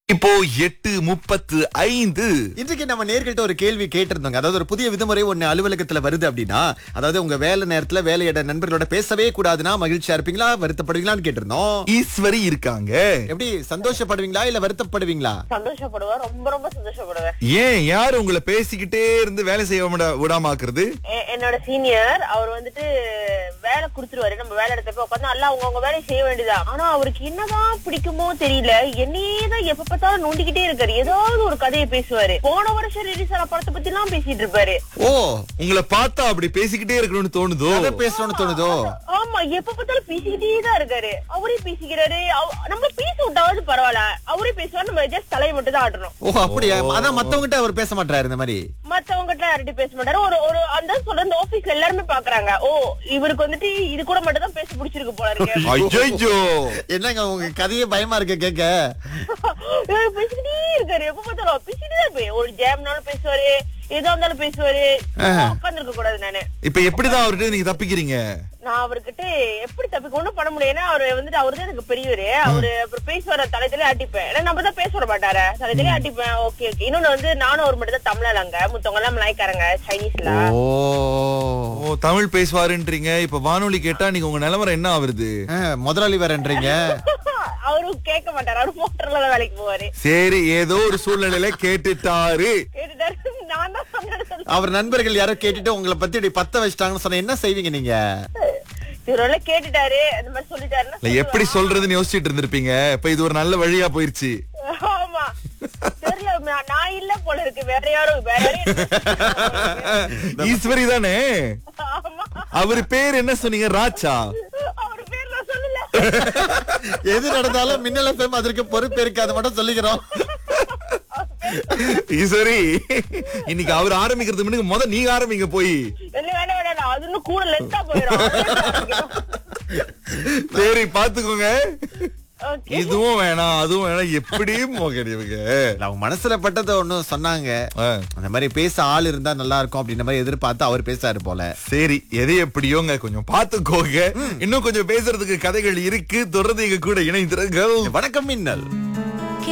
இப்போ எட்டு முப்பத்து ஐந்து இன்றைக்கு நம்ம நேர்கள்ட்ட ஒரு கேள்வி கேட்டிருந்தோங்க அதாவது ஒரு புதிய விதிமுறை ஒண்ணு அலுவலகத்துல வருது அப்படின்னா அதாவது உங்க வேலை நேரத்துல வேலையிட நண்பர்களோட பேசவே கூடாதுன்னா மகிழ்ச்சியா இருப்பீங்களா வருத்தப்படுவீங்களான்னு கேட்டிருந்தோம் ஈஸ்வரி இருக்காங்க எப்படி சந்தோஷப்படுவீங்களா இல்ல வருத்தப்படுவீங்களா சந்தோஷப்படுவேன் ரொம்ப ரொம்ப சந்தோஷப்படுவேன் ஏன் யார் உங்களை பேசிக்கிட்டே இருந்து வேலை செய்ய விட- விடாம ஆக்குறது எ- என்னோட சீனியர் அவர் வந்துட்டு வேலை கொடுத்துருவாரு நம்ம வேலை இடத்த போய் உட்காந்து நல்லா அவங்க அவங்க வேலையை செய்ய வேண்டியதா ஆனா அவருக்கு என்னதான் பிடிக்குமோ தெரியல என்னையே தான் எப்ப பார்த்தாலும் நோண்டிக்கிட்டே இருக்காரு ஏதாவது ஒரு கதையை பேசுவாரு போன வருஷம் ரிலீஸ் ஆன படத்தை பத்தி எல்லாம் பேசிட்டு இருப்பாரு ஓ உங்களை பார்த்தா அப்படி பேசிக்கிட்டே இருக்கணும்னு தோணுதோ கதை பேசணும்னு தோணுதோ ஆமா எப்ப பார்த்தாலும் பேசிக்கிட்டே தான் இருக்காரு அவரே பேசிக்கிறாரு அவ- நம்ம பேச விட்டாவது பரவாயில்ல அவரே பேசுவாரு நம்ம ஜஸ்ட் தலையை மட்டும் தான் ஆட்டணும் ஓ அப்படியா ஆனா மத்தவங்கிட்ட அவர் பேச மாட்டாரு இந்த மாதிரி மத்தவங்க கிட்ட யார்கிட்ட பேச மாட்டாரு ஒரு ஒரு அந்த சொல்ற இந்த ஆபீஸ்ல எல்லாருமே பாக்குறாங்க ஓ இவருக்கு வந்துட்டு இது கூட மட்டும் தான் பேச பிடிச்சிருக்கு போல இருக்கு ஐயோ என்னங்க உங்க கதையே பயமா இருக்கு கேட்க இவர் பேசிக்கிட்டே இருக்காரு எப்ப பார்த்தாலும் பேசிக்கிட்டே தான் இருப்பேன் ஒரு ஜேம்னாலும் பேசுவாரு எதா இருந்தாலும் பேசுவாரு உட்கார்ந்து இருக்க கூடாது நானு இப்ப எப்படிதான் அவர்கிட்ட நீங்க தப்பிக்கிறீங்க நான் அவர்கிட்ட எப்படி தப்பிக்க ஒண்ணும் பண்ண முடியும் ஏன்னா அவரு வந்துட்டு அவரு தான் எனக்கு பெரியவரு அவரு அப்புறம் பேசுவார தலைத்தலே ஆட்டிப்பேன் ஏன்னா நம்ம தான் பேச விட மாட்டாரு தலைத்தலே ஆட்டிப்பேன் ஓகே ஓகே இன்னொன்னு வந்து நானும் அவர் மட்டும் தான் தமிழாங்க மத்தவங்க எல்லாம் மலாய்க்காரங்க சைனீஸ்ல ஓ ஓ தமிழ் பேசுவாருன்றீங்க இப்ப வானொலி கேட்டா நீங்க உங்க நிலவரம் என்ன ஆவருது ஆ, முதலாளி வேறன்றீங்க அவரும் கேட்க மாட்டாரு அவரு மோட்டர்ல தான் வேலைக்கு போவாரு சரி ஏதோ ஒரு சூழ்நிலையில கேட்டுட்டாரு கேட்டுட்டாரு நான் தான் சொன்னேன்னு அவர் நண்பர்கள் யாரோ கேட்டுட்டு உங்களை பத்தி இப்படி பத்த வச்சிட்டாங்கன்னு சொன்னா என்ன செய்வீங்க நீங்க இவரோட கேட்டுட்டாரு அந்த மாதிரி சொல்லிட்டாருன்னா இல்ல எப்படி சொல்றதுன்னு யோசிச்சுட்டு இருந்திருப்பீங்க இப்ப இது ஒரு நல்ல வழியா போயிருச்சு ஆமா தெரியல நான் நான் இல்ல போல இருக்கு வேற யாரும் வேற யாரும் இருக்காங்க. ஈஸ்வரி தானே ஆமா அவரு பேர் என்ன சொன்னீங்க ராச்சா அவர் பேர் நான் சொல்லல எது நடந்தாலும் மின்னல பேம் அதற்கு பொறுப்பு இருக்கு அதை மட்டும் சொல்லிக்கிறோம் ஈஸ்வரி இன்னைக்கு அவர் ஆரம்பிக்கிறது முன்னாடி முத நீங்க ஆரம்பிங்க போய் இல்ல வேணாம் வேணாம் அது இன்னும் கூட லென்த்தா போயிடும் சரி பாத்துக்கோங்க ஓகே இதுவும் வேணாம் அதுவும் வேணாம் எப்படியும் போகணும் இவங்க அவங்க மனசுல பட்டதை ஒண்ணு சொன்னாங்க ஆ. அந்த மாதிரி பேச ஆள் இருந்தா நல்லா இருக்கும் அப்படின்ற மாதிரி எதிர்பார்த்து அவர் பேசாரு போல சரி எது எப்படியோங்க கொஞ்சம் பாத்துக்கோங்க இன்னும் கொஞ்சம் பேசுறதுக்கு கதைகள் இருக்கு தொடர்ந்து எங்க கூட இணைந்திருங்கள் வணக்கம் மின்னல்